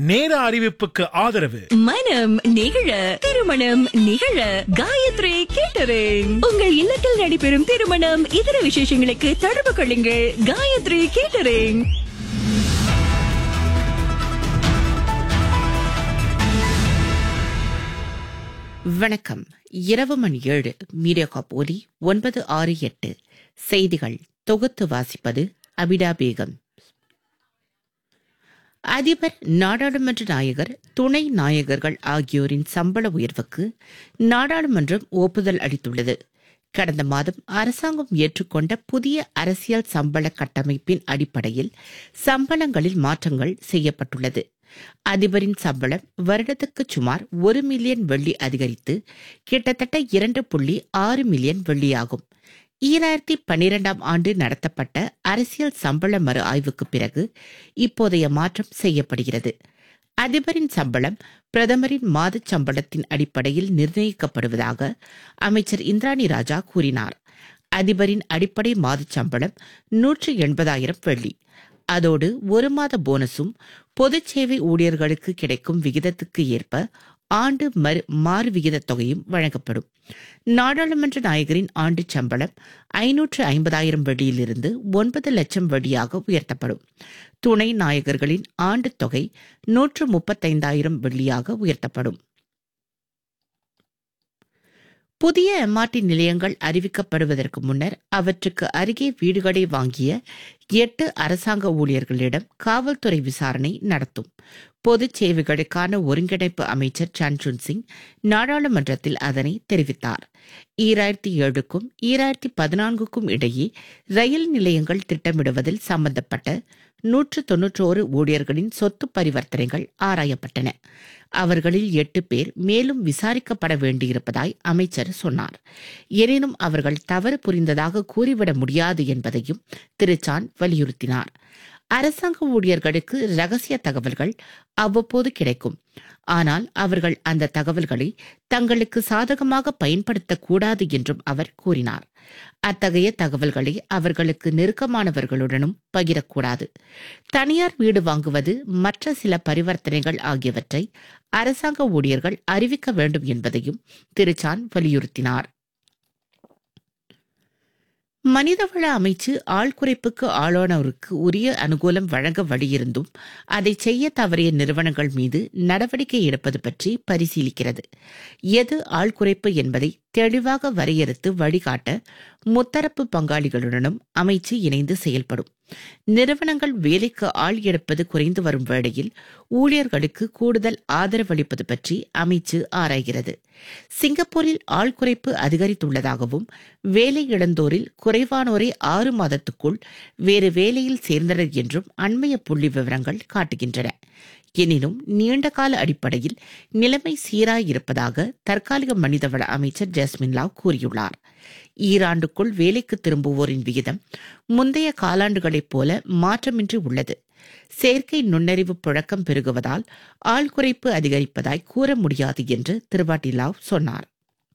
நேர அறிவிப்புக்கு ஆதரவு மனம் நிகழ திருமணம் நிகழ காயத்ரி கேட்டரிங் உங்கள் இல்லத்தில் நடைபெறும் திருமணம் இதர விசேஷங்களுக்கு தொடர்பு கொள்ளுங்கள் காயத்ரி கேட்டரிங் வணக்கம் இரவு மணி ஏழு மீடியா காப் ஒலி ஒன்பது ஆறு எட்டு செய்திகள் தொகுத்து வாசிப்பது அபிடா பேகம் அதிபர் நாடாளுமன்ற நாயகர் துணை நாயகர்கள் ஆகியோரின் சம்பள உயர்வுக்கு நாடாளுமன்றம் ஒப்புதல் அளித்துள்ளது கடந்த மாதம் அரசாங்கம் ஏற்றுக்கொண்ட புதிய அரசியல் சம்பள கட்டமைப்பின் அடிப்படையில் சம்பளங்களில் மாற்றங்கள் செய்யப்பட்டுள்ளது அதிபரின் சம்பளம் வருடத்துக்கு சுமார் ஒரு மில்லியன் வெள்ளி அதிகரித்து கிட்டத்தட்ட இரண்டு புள்ளி ஆறு மில்லியன் வெள்ளியாகும் ஈராயிரத்தி பன்னிரெண்டாம் ஆண்டு நடத்தப்பட்ட அரசியல் சம்பள மறு ஆய்வுக்கு பிறகு இப்போதைய மாற்றம் செய்யப்படுகிறது அதிபரின் சம்பளம் பிரதமரின் மாதச் சம்பளத்தின் அடிப்படையில் நிர்ணயிக்கப்படுவதாக அமைச்சர் இந்திராணி ராஜா கூறினார் அதிபரின் அடிப்படை மாதச் சம்பளம் நூற்று எண்பதாயிரம் வெள்ளி அதோடு ஒரு மாத போனஸும் பொது சேவை ஊழியர்களுக்கு கிடைக்கும் விகிதத்துக்கு ஏற்ப ஆண்டு மறு மாறு விகிதத் தொகையும் வழங்கப்படும் நாடாளுமன்ற நாயகரின் ஆண்டு சம்பளம் ஐநூற்று ஐம்பதாயிரம் வெள்ளியிலிருந்து ஒன்பது லட்சம் வெள்ளியாக உயர்த்தப்படும் துணை நாயகர்களின் ஆண்டு தொகை நூற்று முப்பத்தைந்தாயிரம் வெள்ளியாக உயர்த்தப்படும் புதிய எம்ஆர்டி நிலையங்கள் அறிவிக்கப்படுவதற்கு முன்னர் அவற்றுக்கு அருகே வீடுகளை வாங்கிய எட்டு அரசாங்க ஊழியர்களிடம் காவல்துறை விசாரணை நடத்தும் பொது சேவைகளுக்கான ஒருங்கிணைப்பு அமைச்சர் சன்சுன் சிங் நாடாளுமன்றத்தில் அதனை தெரிவித்தார் ஈராயிரத்தி ஏழுக்கும் ஈராயிரத்தி பதினான்குக்கும் இடையே ரயில் நிலையங்கள் திட்டமிடுவதில் சம்பந்தப்பட்ட நூற்று தொன்னூற்றோரு ஊழியர்களின் சொத்து பரிவர்த்தனைகள் ஆராயப்பட்டன அவர்களில் எட்டு பேர் மேலும் விசாரிக்கப்பட வேண்டியிருப்பதாய் அமைச்சர் சொன்னார் எனினும் அவர்கள் தவறு புரிந்ததாக கூறிவிட முடியாது என்பதையும் திரு சான் வலியுறுத்தினார் அரசாங்க ஊழியர்களுக்கு ரகசிய தகவல்கள் அவ்வப்போது கிடைக்கும் ஆனால் அவர்கள் அந்த தகவல்களை தங்களுக்கு சாதகமாக பயன்படுத்தக்கூடாது என்றும் அவர் கூறினார் அத்தகைய தகவல்களை அவர்களுக்கு நெருக்கமானவர்களுடனும் பகிரக்கூடாது தனியார் வீடு வாங்குவது மற்ற சில பரிவர்த்தனைகள் ஆகியவற்றை அரசாங்க ஊழியர்கள் அறிவிக்க வேண்டும் என்பதையும் திரு சான் வலியுறுத்தினார் மனிதவள அமைச்சு ஆள் குறைப்புக்கு ஆளானோருக்கு உரிய அனுகூலம் வழங்க வழியிருந்தும் அதை செய்ய தவறிய நிறுவனங்கள் மீது நடவடிக்கை எடுப்பது பற்றி பரிசீலிக்கிறது எது ஆள் குறைப்பு என்பதை தெளிவாக வரையறுத்து வழிகாட்ட முத்தரப்பு பங்காளிகளுடனும் அமைச்சு இணைந்து செயல்படும் நிறுவனங்கள் வேலைக்கு ஆள் எடுப்பது குறைந்து வரும் வேளையில் ஊழியர்களுக்கு கூடுதல் ஆதரவளிப்பது பற்றி அமைச்சு ஆராய்கிறது சிங்கப்பூரில் ஆள் குறைப்பு அதிகரித்துள்ளதாகவும் வேலை இழந்தோரில் குறைவானோரே ஆறு மாதத்துக்குள் வேறு வேலையில் சேர்ந்தனர் என்றும் அண்மைய புள்ளி விவரங்கள் காட்டுகின்றன எனினும் நீண்டகால அடிப்படையில் நிலைமை சீராயிருப்பதாக தற்காலிக மனிதவள அமைச்சர் ஜஸ்மின் லாவ் கூறியுள்ளார் ஈராண்டுக்குள் வேலைக்கு திரும்புவோரின் விகிதம் முந்தைய காலாண்டுகளைப் போல மாற்றமின்றி உள்ளது செயற்கை நுண்ணறிவு புழக்கம் பெருகுவதால் ஆள் குறைப்பு அதிகரிப்பதாய் கூற முடியாது என்று திருவாட்டி லாவ் சொன்னார்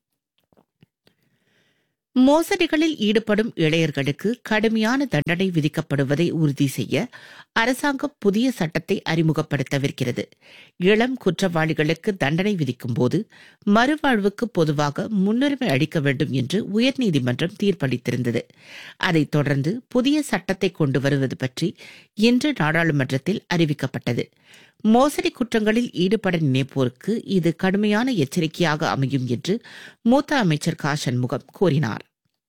மோசடிகளில் ஈடுபடும் இளையர்களுக்கு கடுமையான தண்டனை விதிக்கப்படுவதை உறுதி செய்ய அரசாங்கம் புதிய சட்டத்தை அறிமுகப்படுத்தவிருக்கிறது இளம் குற்றவாளிகளுக்கு தண்டனை விதிக்கும் போது மறுவாழ்வுக்கு பொதுவாக முன்னுரிமை அளிக்க வேண்டும் என்று உயர்நீதிமன்றம் தீர்ப்பளித்திருந்தது அதைத் தொடர்ந்து புதிய சட்டத்தை கொண்டு வருவது பற்றி இன்று நாடாளுமன்றத்தில் அறிவிக்கப்பட்டது மோசடி குற்றங்களில் ஈடுபட நினைப்போருக்கு இது கடுமையான எச்சரிக்கையாக அமையும் என்று மூத்த அமைச்சர் கா சண்முகம் கூறினார்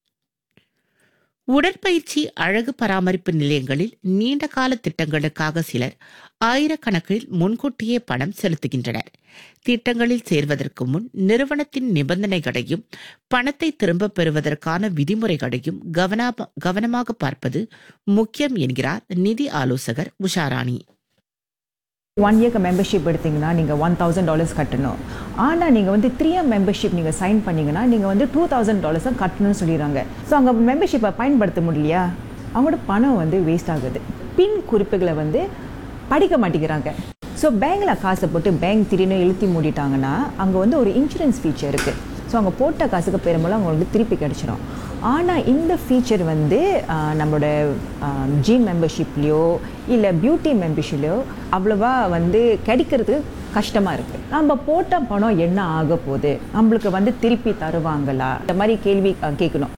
உடற்பயிற்சி அழகு பராமரிப்பு நிலையங்களில் நீண்ட கால திட்டங்களுக்காக சிலர் ஆயிரக்கணக்கில் முன்கூட்டியே பணம் செலுத்துகின்றனர் திட்டங்களில் சேர்வதற்கு முன் நிறுவனத்தின் நிபந்தனைகளையும் பணத்தை திரும்பப் பெறுவதற்கான விதிமுறைகளையும் கவனமா- கவனமாக பார்ப்பது முக்கியம் என்கிறார் நிதி ஆலோசகர் உஷாராணி ஒன் இயர்க்கு மெம்பர்ஷிப் எடுத்தீங்கன்னா நீங்கள் ஒன் தௌசண்ட் டாலர்ஸ் கட்டணும் ஆனால் நீங்கள் வந்து த்ரீ இயர் மெம்பர்ஷிப் நீங்கள் சைன் பண்ணீங்கன்னா நீங்கள் வந்து டூ தௌசண்ட் டாலர்ஸ் தான் கட்டணும்னு சொல்லிடுறாங்க ஸோ அங்கே மெம்பர்ஷிப்பை பயன்படுத்த முடியலையா அவங்களோட பணம் வந்து வேஸ்ட் ஆகுது பின் குறிப்புகளை வந்து படிக்க மாட்டேங்கிறாங்க ஸோ பேங்கில் காசை போட்டு பேங்க் திடீர்னு இழுத்தி மூடிட்டாங்கன்னா அங்கே வந்து ஒரு இன்சூரன்ஸ் ஃபீச்சர் இருக்குது ஸோ அவங்க போட்ட காசுக்கு பெரும்பாலும் அவங்களுக்கு திருப்பி கிடச்சிரும் ஆனால் இந்த ஃபீச்சர் வந்து ஆஹ், நம்மளோட ஜிம் மெம்பர்ஷிப்லேயோ இல்லை பியூட்டி மெம்பர்ஷிப்லையோ அவ்வளோவா வந்து கிடைக்கிறது கஷ்டமாக இருக்குது நம்ம போட்ட பணம் என்ன ஆக போகுது நம்மளுக்கு வந்து திருப்பி தருவாங்களா இந்த மாதிரி கேள்வி ஆஹ், கேட்கணும்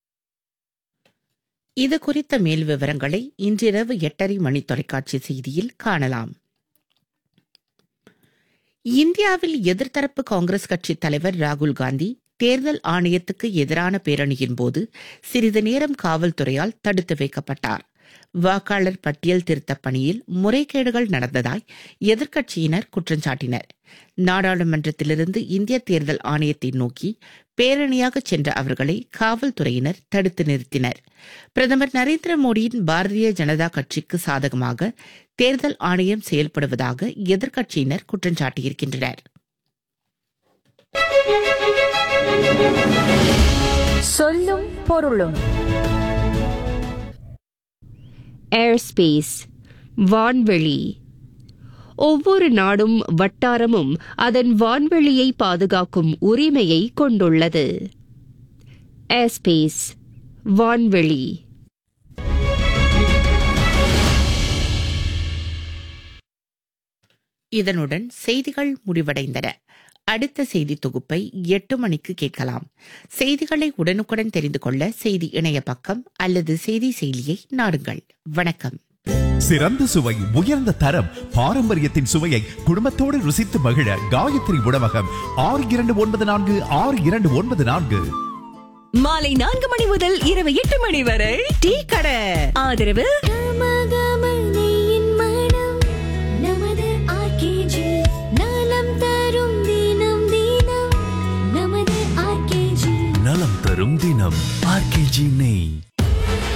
இது குறித்த மேல் விவரங்களை இன்றிரவு எட்டரை மணி தொலைக்காட்சி செய்தியில் காணலாம் இந்தியாவில் எதிர்த்தரப்பு காங்கிரஸ் கட்சி தலைவர் ராகுல் காந்தி தேர்தல் ஆணையத்துக்கு எதிரான பேரணியின் போது சிறிது நேரம் காவல்துறையால் தடுத்து வைக்கப்பட்டார் வாக்காளர் பட்டியல் திருத்தப் பணியில் முறைகேடுகள் நடந்ததாய் எதிர்க்கட்சியினர் குற்றம் சாட்டினர் நாடாளுமன்றத்திலிருந்து இந்திய தேர்தல் ஆணையத்தை நோக்கி பேரணியாக சென்ற அவர்களை காவல்துறையினர் தடுத்து நிறுத்தினர் பிரதமர் நரேந்திர மோடியின் பாரதிய ஜனதா கட்சிக்கு சாதகமாக தேர்தல் ஆணையம் செயல்படுவதாக எதிர்க்கட்சியினர் குற்றம் சாட்டியிருக்கின்றனர் சொல்லும் பொருளும் ஏர்ஸ்பேஸ் வான்வெளி ஒவ்வொரு நாடும் வட்டாரமும் அதன் வான்வெளியை பாதுகாக்கும் உரிமையை கொண்டுள்ளது ஏர்ஸ்பேஸ் வான்வெளி இதனுடன் செய்திகள் முடிவடைந்தன அடுத்த செய்தி தொகுப்பை எட்டு மணிக்கு கேட்கலாம் செய்திகளை உடனுக்குடன் தெரிந்து கொள்ள செய்தி இணைய பக்கம் அல்லது செய்தி செயலியை நாடுங்கள் வணக்கம் சிறந்த சுவை உயர்ந்த தரம் பாரம்பரியத்தின் சுவையை குடும்பத்தோடு ருசித்து மகிழ காயத்ரி உணவகம் ஆறு இரண்டு ஒன்பது நான்கு ஆறு இரண்டு ஒன்பது நான்கு மாலை நான்கு மணி முதல் இரவு எட்டு மணி வரை டீ கடை ஆதரவு கமகமனையின் மனம் நமது RKG. நலம் தரும் தினம் தினம் நமது RKG. நலம் தரும் தினம் ஆர்கேஜி நெய்